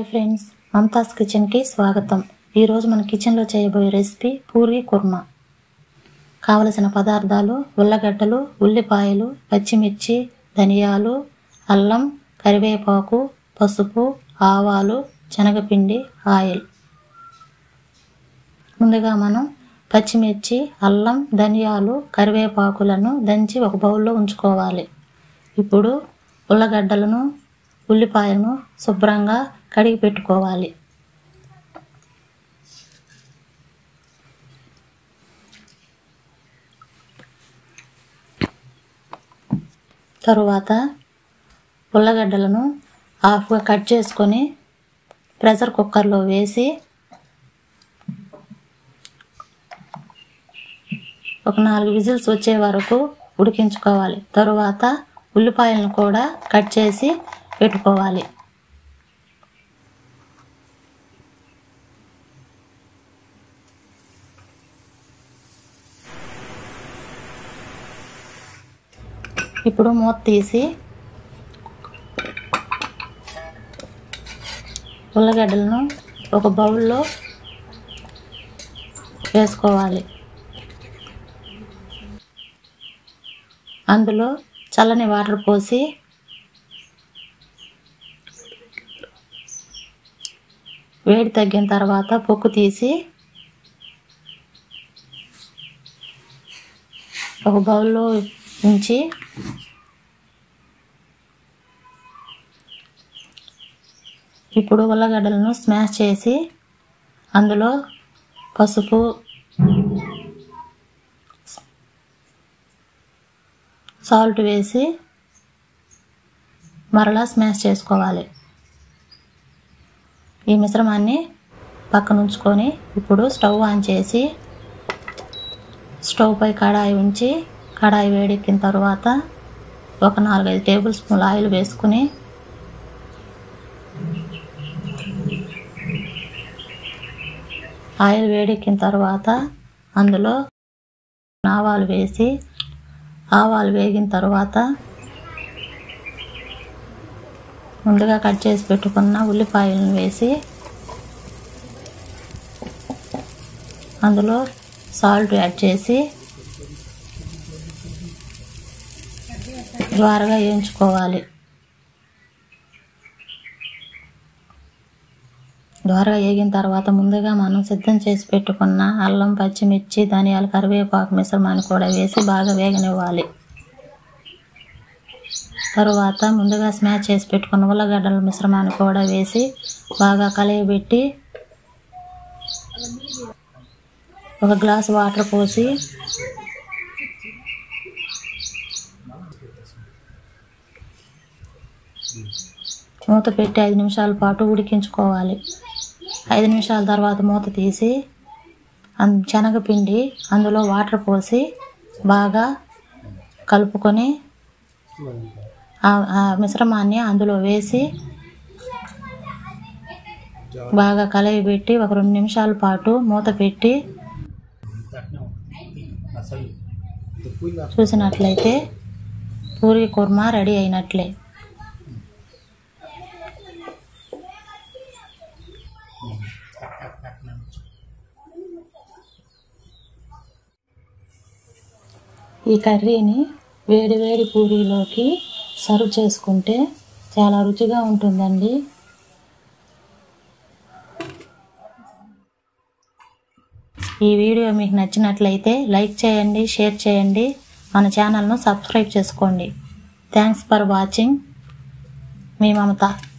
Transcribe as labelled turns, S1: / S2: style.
S1: friends Mamata's కిచెన్కి స్వాగతం ఈరోజు మన కిచెన్లో చేయబోయే రెసిపీ పూరి కుర్మా కావలసిన పదార్థాలు ఉల్లగడ్డలు ఉల్లిపాయలు పచ్చిమిర్చి ధనియాలు అల్లం కరివేపాకు పసుపు ఆవాలు శనగపిండి ఆయిల్ ముందుగా మనం పచ్చిమిర్చి అల్లం ధనియాలు కరివేపాకులను దంచి ఒక బౌల్లో ఉంచుకోవాలి ఇప్పుడు ఉల్లగడ్డలను ఉల్లిపాయలను శుభ్రంగా కడిగి పెట్టుకోవాలి తరువాత ఉల్లగడ్డలను హాఫ్గా కట్ చేసుకొని ప్రెషర్ కుక్కర్లో వేసి ఒక నాలుగు విజిల్స్ వచ్చే వరకు ఉడికించుకోవాలి తరువాత ఉల్లిపాయలను కూడా కట్ చేసి పెట్టుకోవాలి ఇప్పుడు మూత తీసి ఉల్లగడ్డలను ఒక బౌల్లో వేసుకోవాలి అందులో చల్లని వాటర్ పోసి వేడి తగ్గిన తర్వాత పొక్కు తీసి ఒక బౌల్లో ఉంచి ఇప్పుడు ఉల్లగడ్డలను స్మాష్ చేసి అందులో పసుపు సాల్ట్ వేసి మరలా స్మాష్ చేసుకోవాలి ఈ మిశ్రమాన్ని పక్కన ఉంచుకొని ఇప్పుడు స్టవ్ ఆన్ చేసి స్టవ్ పై కడాయి ఉంచి కడాయి వేడెక్కిన తర్వాత ఒక నాలుగైదు టేబుల్ స్పూన్ల ఆయిల్ వేసుకుని ఆయిల్ వేడెక్కిన తర్వాత అందులో ఆవాలు వేసి ఆవాలు వేగిన తర్వాత ముందుగా కట్ చేసి పెట్టుకున్న ఉల్లిపాయలను వేసి అందులో సాల్ట్ యాడ్ చేసి ద్వారగా వేయించుకోవాలి ద్వారగా వేగిన తర్వాత ముందుగా మనం సిద్ధం చేసి పెట్టుకున్న అల్లం పచ్చిమిర్చి ధనియాలు కరివేపాకు మిశ్రమాన్ని కూడా వేసి బాగా వేగనివ్వాలి తరువాత ముందుగా స్మాష్ చేసి పెట్టుకున్న ఉల్లగడ్డల మిశ్రమాన్ని కూడా వేసి బాగా కలయబెట్టి ఒక గ్లాస్ వాటర్ పోసి మూత పెట్టి ఐదు నిమిషాల పాటు ఉడికించుకోవాలి ఐదు నిమిషాల తర్వాత మూత తీసి అన్ శనగపిండి అందులో వాటర్ పోసి బాగా కలుపుకొని ఆ మిశ్రమాన్ని అందులో వేసి బాగా కలయి పెట్టి ఒక రెండు నిమిషాల పాటు మూత పెట్టి చూసినట్లయితే పూరి కుర్మా రెడీ అయినట్లే ఈ కర్రీని వేడి వేడి పూరీలోకి సర్వ్ చేసుకుంటే చాలా రుచిగా ఉంటుందండి ఈ వీడియో మీకు నచ్చినట్లయితే లైక్ చేయండి షేర్ చేయండి మన ఛానల్ను సబ్స్క్రైబ్ చేసుకోండి థ్యాంక్స్ ఫర్ వాచింగ్ మీ మమత